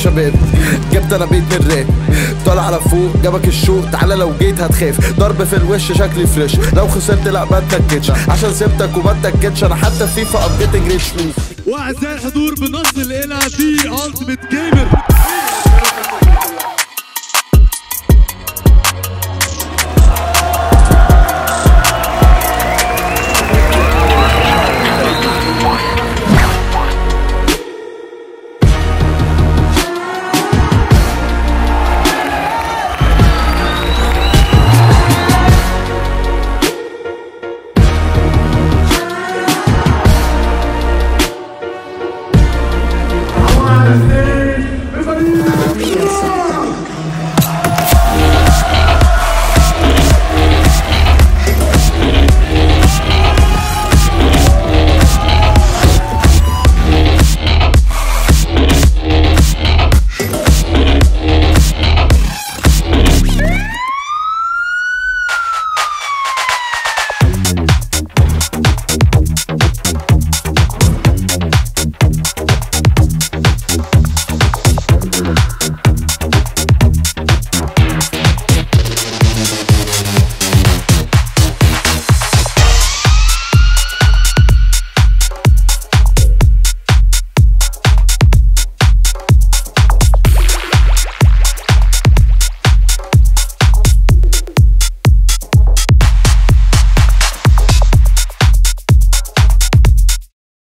شباب جبت انا بيت من الراب طالع على فوق جابك الشوق تعالى لو جيت هتخاف ضرب في الوش شكلي فريش لو خسرت لا ما اتكتش عشان سبتك وما اتكتش انا حتى في فيفا ابجيتنج ريتش واعزائي الحضور بنصل الى دي التيمت جيمر